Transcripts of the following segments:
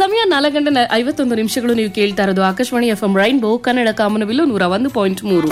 ಸಮಯ ನಾಲ್ಕು ಗಂಟೆ ನ- ಐವತ್ತೊಂದು ನಿಮಿಷಗಳು ನೀವು ಕೇಳ್ತಾ ಇರೋದು Akashvani F M rainbow Kannada ಕಾಮನವಿಲ್ಲು ನೂರ ಒಂದು ಪಾಯಿಂಟ್ ಮೂರು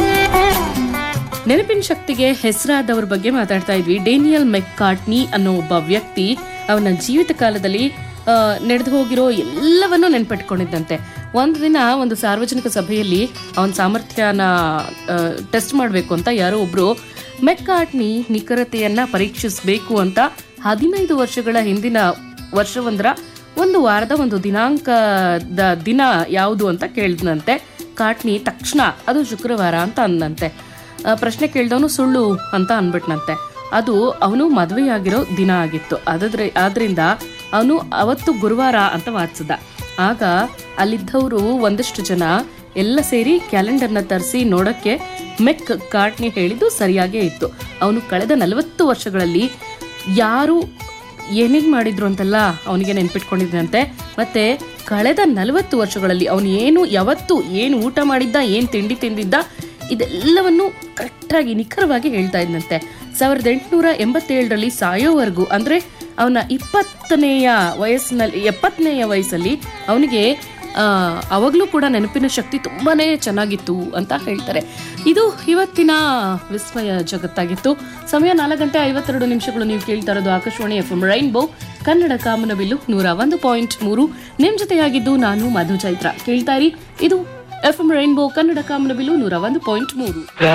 ನೆನಪಿನ ಶಕ್ತಿಗೆ ಹೆಸರಾದವ್ರ ಬಗ್ಗೆ ಮಾತಾಡ್ತಾ ಇದ್ವಿ ಡೇನಿಯಲ್ ಮೆಕ್ಕಾಟ್ನಿ ಅನ್ನೋ ಒಬ್ಬ ವ್ಯಕ್ತಿ ಅವನ ಜೀವಿತ ಕಾಲದಲ್ಲಿ ನಡೆದು ಹೋಗಿರೋ ಎಲ್ಲವನ್ನೂ ನೆನ್ಪಿಟ್ಕೊಂಡಿದ್ದಂತೆ ಒಂದು ದಿನ ಒಂದು ಸಾರ್ವಜನಿಕ ಸಭೆಯಲ್ಲಿ ಅವನ ಸಾಮರ್ಥ್ಯನ ಟೆಸ್ಟ್ ಮಾಡಬೇಕು ಅಂತ ಯಾರೋ ಒಬ್ರು ಮೆಕ್ಕಾಟ್ನಿ ನಿಖರತೆಯನ್ನ ಪರೀಕ್ಷಿಸಬೇಕು ಅಂತ ಹದಿನೈದು ವರ್ಷಗಳ ಹಿಂದಿನ ವರ್ಷವೊಂದರ ಒಂದು ವಾರದ ಒಂದು ದಿನಾಂಕದ ದಿನ ಯಾವುದು ಅಂತ ಕೇಳಿದ್ನಂತೆ ಕಾಟ್ನಿ ತಕ್ಷಣ ಅದು ಶುಕ್ರವಾರ ಅಂತ ಅಂದಂತೆ ಆ, ಪ್ರಶ್ನೆ ಕೇಳ್ದವನು ಸುಳ್ಳು ಅಂತ ಅನ್ಬಿಟ್ನಂತೆ ಅದು ಅವನು ಮದುವೆಯಾಗಿರೋ ದಿನ ಆಗಿತ್ತು ಅದಾದ್ರೆ ಆದ್ರಿಂದ ಅವನು ಅವತ್ತು ಗುರುವಾರ ಅಂತ ವಾದಿಸಿದ ಆಗ ಅಲ್ಲಿದ್ದವರು ಒಂದಷ್ಟು ಜನ ಎಲ್ಲ ಸೇರಿ ಕ್ಯಾಲೆಂಡರ್ನ ತರಿಸಿ ನೋಡಕ್ಕೆ ಮೆಕ್ ಕಾಟ್ನಿ ಹೇಳಿದ್ದು ಸರಿಯಾಗೇ ಇತ್ತು ಅವನು ಕಳೆದ ನಲವತ್ತು ವರ್ಷಗಳಲ್ಲಿ ಯಾರು ಏನೇನ್ ಮಾಡಿದ್ರು ಅಂತೆಲ್ಲ ಅವನಿಗೆ ನೆನ್ಪಿಟ್ಕೊಂಡಿದ್ದಂತೆ ಮತ್ತೆ ಕಳೆದ ನಲವತ್ತು ವರ್ಷಗಳಲ್ಲಿ ಅವನು ಏನು ಯಾವತ್ತು ಏನು ಊಟ ಮಾಡಿದ್ದ ಏನ್ ತಿಂಡಿ ತಿಂದಿದ್ದ ಇದೆಲ್ಲವನ್ನು ಕರೆಕ್ಟಾಗಿ ನಿಖರವಾಗಿ ಹೇಳ್ತಾ ಇದ್ದಂತೆ ಸಾವಿರದ ಎಂಟುನೂರ ಎಂಬತ್ತೇಳರಲ್ಲಿ ಸಾಯೋವರೆಗೂ ಅಂದ್ರೆ ಅವನ ಇಪ್ಪತ್ತನೆಯ ವಯಸ್ಸಿನಲ್ಲಿ ಎಪ್ಪತ್ತನೆಯ ವಯಸ್ಸಲ್ಲಿ ಅವನಿಗೆ ಅವಾಗಲೂ ಕೂಡ ನೆನಪಿನ ಶಕ್ತಿ ತುಂಬಾನೇ ಚೆನ್ನಾಗಿತ್ತು ಅಂತ ಹೇಳ್ತಾರೆ ಇದು ಇವತ್ತಿನ ವಿಸ್ಮಯ ಜಗತ್ತಾಗಿತ್ತು ಸಮಯ ನಾಲ್ಕು ಗಂಟೆ ಐವತ್ತೆರಡು ನಿಮಿಷಗಳು ನೀವು ಕೇಳ್ತಾ ಇರೋದು Akashvani F M rainbow Kannada ಕಾಮನಬಿಲ್ಲು ನೂರ ಒಂದು ಪಾಯಿಂಟ್ ಮೂರು ನಿಮ್ ಜೊತೆಯಾಗಿದ್ದು ನಾನು ಮಧು ಚೈತ್ರ ಕೇಳ್ತಾ ಇರಿ ಇದು ಎಫ್ ಎಂ ರೈನ್ಬೋ ಕನ್ನಡ ಕಾಮನಬಿಲ್ಲು ನೂರ ಒಂದು ಪಾಯಿಂಟ್ ಮೂರು